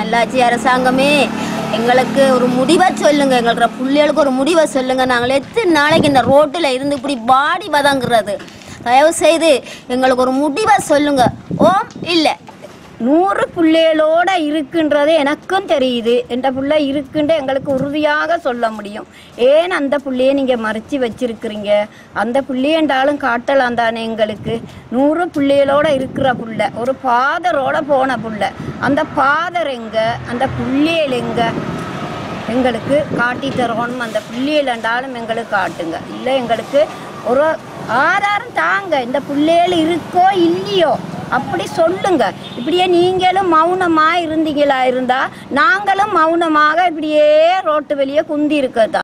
நல்லாட்சி அரசாங்கமே எங்களுக்கு ஒரு முடிவை சொல்லுங்க எங்களுக்கு பிள்ளைகளுக்கு ஒரு முடிவை சொல்லுங்க நாங்கள் எத்தனை நாளைக்கு இந்த ரோட்டில் இருந்து இப்படி பாடி வதங்குறது தயவு செய்து எங்களுக்கு ஒரு முடிவை சொல்லுங்க ஓம் இல்லை நூறு பிள்ளைகளோட இருக்குன்றது எனக்கும் தெரியுது எந்த பிள்ளை இருக்குன்ற எங்களுக்கு உறுதியாக சொல்ல முடியும் ஏன் அந்த பிள்ளைய நீங்கள் மறைச்சி வச்சிருக்கிறீங்க அந்த பிள்ளையண்டாலும் காட்டலாம் தானே எங்களுக்கு நூறு பிள்ளைகளோட இருக்கிற புள்ள ஒரு ஃபாதரோட போன புள்ள அந்த ஃபாதர் எங்க அந்த பிள்ளைகள் எங்க எங்களுக்கு காட்டி தரணும் அந்த பிள்ளைகளாண்டாலும் எங்களுக்கு காட்டுங்க இல்லை எங்களுக்கு ஒரு ஆதாரம் தாங்க இந்த பிள்ளைகள் இருக்கோ இல்லையோ அப்படி சொல்லுங்க இப்படியே நீங்களும் மௌனமாக இருந்தீங்களா இருந்தா நாங்களும் மௌனமாக இப்படியே ரோட்டு வெளியே குந்தி இருக்கதான்